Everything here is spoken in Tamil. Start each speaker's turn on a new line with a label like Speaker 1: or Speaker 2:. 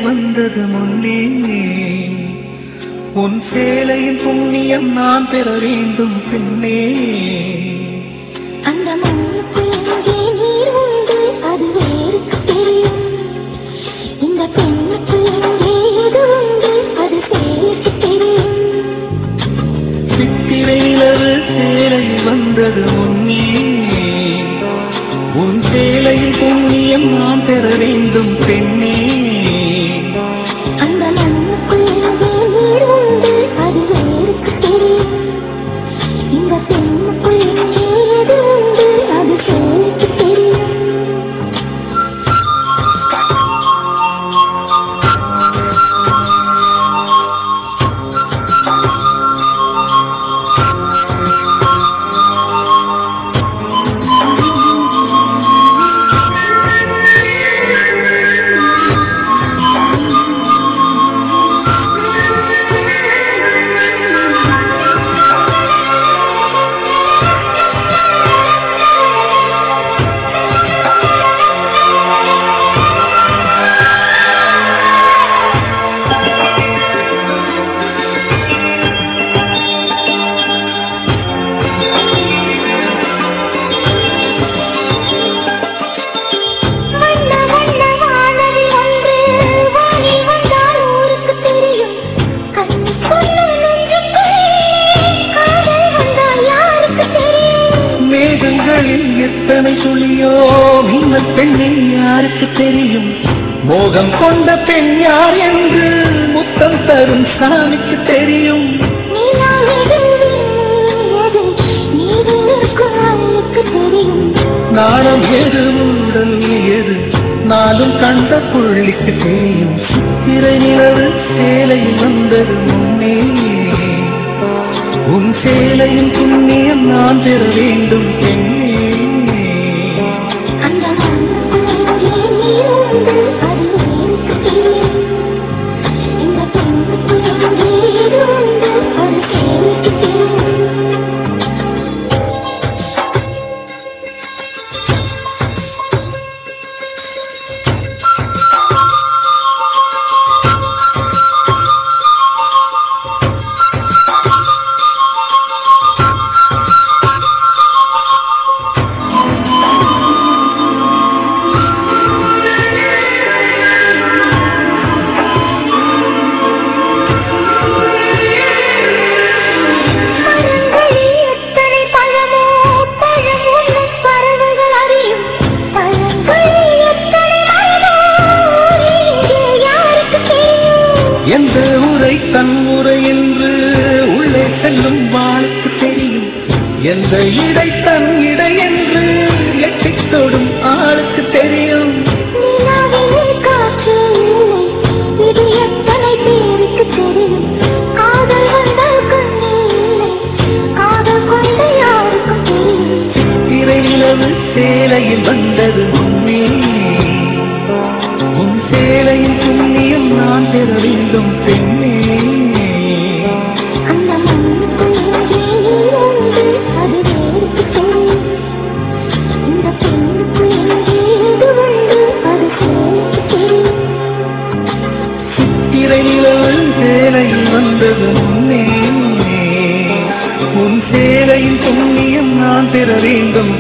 Speaker 1: வந்தது முன்னே உன் சேலையின் புண்ணியம் நான் பெற வேண்டும் பெண்ணே
Speaker 2: அந்த மண்ணுக்குள் எங்கே நீர் உண்டு அது வேருக்கு தெரியும் இந்த பெண்ணுக்குள் எங்கே எது உண்டு அது சேருக்கு தெரியும்
Speaker 1: சித்திரை நிலவு சேலையில் வந்தது முன்னே உன் சேலையின் புண்ணியம் நான் பெற வேண்டும் பெண்ணே
Speaker 2: அந்த மண்ணுக்குள் எங்கே நீர் உண்டு அது வேருக்கு தெரியும் இந்த பெண்ணுக்குள் எங்கே எது உண்டு அது சேருக்கு தெரியும் வண்ண வண்ண வானவில் ஒன்று வானில் வந்தால் ஊருக்கு தெரியும் கண்ணுக்குள்ள நெஞ்சுக்குள்ளே காதல் வந்தால் யாருக்கு தெரியும்
Speaker 1: மேகங்களில் எத்தனை துளியோ மின்னல் பெண்ணை யாருக்கு தெரியும் மோகம் கொண்ட பெண் யார் என்று முத்தம் தரும் சாமிக்கு தெரியும்
Speaker 2: நீலா எது எது நீரில் இருக்கும் அவளுக்கு தெரியும்
Speaker 1: நாணம் எது உடல் எது நாளும் கண்ட புள்ளிக்கு தெரியும் சித்திரை நிலவு சேலையில் வந்தது முன்னே உன் சேலையின் புண்ணியம் நான் பெற வேண்டும் பெண்ணே
Speaker 2: அந்த மண்ணுக்குள் எங்கே நீர் உண்டு அது வேருக்கு தெரியும் இந்த பெண்ணுக்குள் எங்கே எது உண்டு அது சேருக்கு தெரியும் மரங்களில் எத்தனை பழமோ பழம் உண்ணும் பறவைகள் அறியும் பழங்களில் எத்தனை மரமோ இங்கே யாருக்கு தெரியும்
Speaker 1: எந்த உரை தன் உரை என்று உள்ளே செல்லும் வாளுக்கு தெரியும் எந்த இடை தன் இடை என்று எட்டித் தொடும் ஆளுக்கு தெரியும்
Speaker 2: நிலாவிலே காற்று இல்லை இது எத்தனை பேருக்கு தெரியும் காதல் வந்தால் கண்ணீர் இல்லை காதல் கொண்ட யாருக்கும் தெரியும்
Speaker 1: சித்திரை நிலவு சேலையில் வந்தது உண்மை உன் சேலையின் புண்ணியம் நான் பெற வேண்டும் பெண்ணே
Speaker 2: அந்த மண்ணுக்குள் எங்கே நீர் உண்டு அது வேருக்கு தெரியும் இந்த பெண்ணுக்குள் எங்கே எது உண்டு அது சேருக்கு தெரியும்
Speaker 1: சித்திரை நிலவு சேலையில் வந்தது முன்னே உன் சேலையின் புண்ணியம் நான் பெற வேண்டும்